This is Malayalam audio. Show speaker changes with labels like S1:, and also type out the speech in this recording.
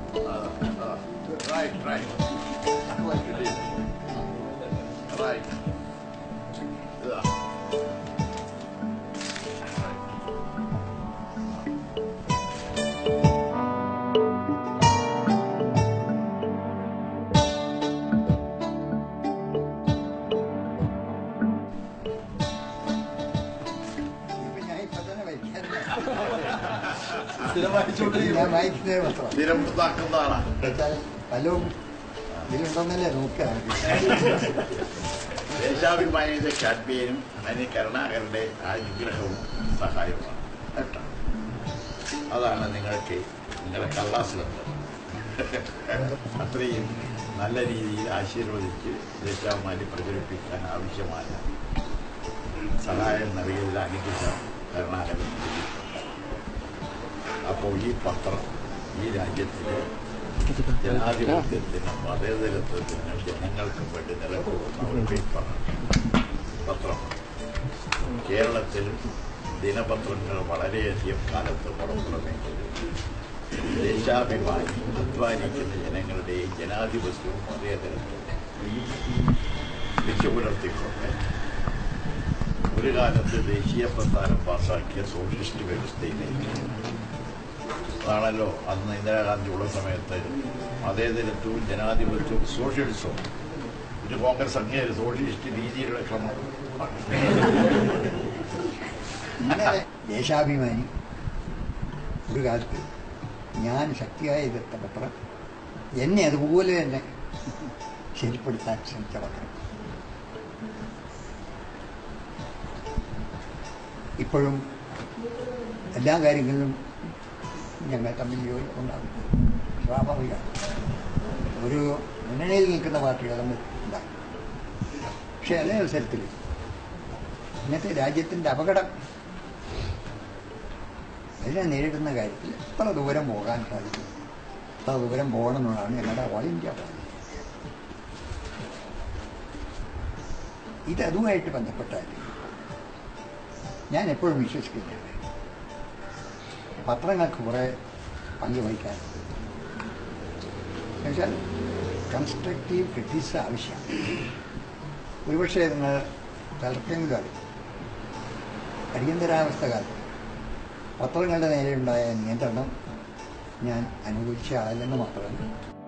S1: Right, right. Like you did. Right. Yeah.
S2: ഇപ്പൊ ഞാൻ ഇപ്പൊ തന്നെ വായിക്കാറില്ല.
S1: സ്ഥിരം വായിച്ചുകൊണ്ടിരിക്കുന്നു.
S2: ഞാൻ വായിക്കുന്നത് മാത്രം
S1: സ്ഥിരം പുറത്താക്കുന്നതാണ്
S2: എന്നുവെച്ചാൽ പലവും ഇതിലുണ്ടെന്നല്ലേ നോക്കുക
S1: ദേശാഭിമാനിയുടെ ക്യാമ്പയിനും അതിന് കരുണാകരന്റെ അനുഗ്രഹവും സഹായവുമാണ് കേട്ടോ അതാണ് നിങ്ങൾക്ക് നിങ്ങളുടെ കള്ളാസിലുണ്ട് അത്രയും നല്ല രീതിയിൽ ആശീർവദിച്ച് ദേശാഭിമാനി പ്രചരിപ്പിക്കാൻ ആവശ്യമായ സഹായം നൽകിയതിൽ അനുഗ്രഹം കരുണാകരൻ ലഭിക്കും അപ്പോൾ ഈ പത്രം ഈ രാജ്യത്തിലെ ജനാധിപത്യത്തിനും മതേതരത്വത്തിനും ജനങ്ങൾക്കും വേണ്ടി നിലകൊള്ളുന്ന ഒരു പേപ്പറാണ് പത്രമാണ് കേരളത്തിൽ ദിനപത്രങ്ങൾ വളരെയധികം കാലത്ത് പുറപ്പെടുമെങ്കിലും ദേശാഭിമാനി അധ്വാനിക്കുന്ന ജനങ്ങളുടെയും ജനാധിപത്യവും മതേതരത്വവും വെച്ചു പുലർത്തിക്കൊണ്ട് ഒരു കാലത്ത് ദേശീയ പ്രസ്ഥാനം പാസാക്കിയ സോഷ്യലിസ്റ്റ് വ്യവസ്ഥയിലേക്ക് അതാണല്ലോ അന്ന് ഇന്ദിരാഗാന്ധി ഉള്ള സമയത്ത് മതേതരത്വവും ജനാധിപത്യവും സോഷ്യലിസവും ഇത് കോൺഗ്രസ് അങ്ങേര് സോഷ്യലിസ്റ്റ് രീതിയിലുള്ള ക്രമം
S2: ഇന്നലെ ദേശാഭിമാനി ഒരു കാലത്ത് ഞാൻ ശക്തിയായി എതിർത്ത പത്രം എന്നെ അതുപോലെ തന്നെ ശരിപ്പെടുത്താൻ ശ്രമിച്ച പത്രം ഇപ്പോഴും എല്ലാ കാര്യങ്ങളിലും ഞങ്ങൾ തമ്മിൽ യോജിപ്പുണ്ടാകും സ്വാഭാവികമാണ് ഒരു മുന്നണിയിൽ നിൽക്കുന്ന പാർട്ടികൾ തമ്മിൽ ഉണ്ടാകും പക്ഷെ അതേ അവസരത്തിൽ ഇന്നത്തെ രാജ്യത്തിൻ്റെ അപകടം അതിനെ നേരിടുന്ന കാര്യത്തിൽ എത്ര ദൂരം പോകാൻ സാധിക്കും എത്ര ദൂരം പോകണം എന്നുള്ളതാണ് ഞങ്ങളുടെ ഓൾ ഇന്ത്യ പ്ലാൻ ഇത് അതുമായിട്ട് ബന്ധപ്പെട്ടാൽ ഞാൻ എപ്പോഴും വിശ്വസിക്കുന്നുണ്ട് പത്രങ്ങൾക്ക് കുറേ പങ്ക് വഹിക്കാനുണ്ട് എന്നുവെച്ചാൽ കൺസ്ട്രക്റ്റീവ് ക്രിറ്റിക്സ് ആവശ്യമാണ് ഒരുപക്ഷെ നിങ്ങൾ പലർക്കെങ്കിലും അറിയും അടിയന്തരാവസ്ഥ കാലത്ത് പത്രങ്ങളുടെ നേരെയുണ്ടായ നിയന്ത്രണം ഞാൻ അനുകൂലിച്ച ആളല്ലെന്ന് മാത്രമല്ല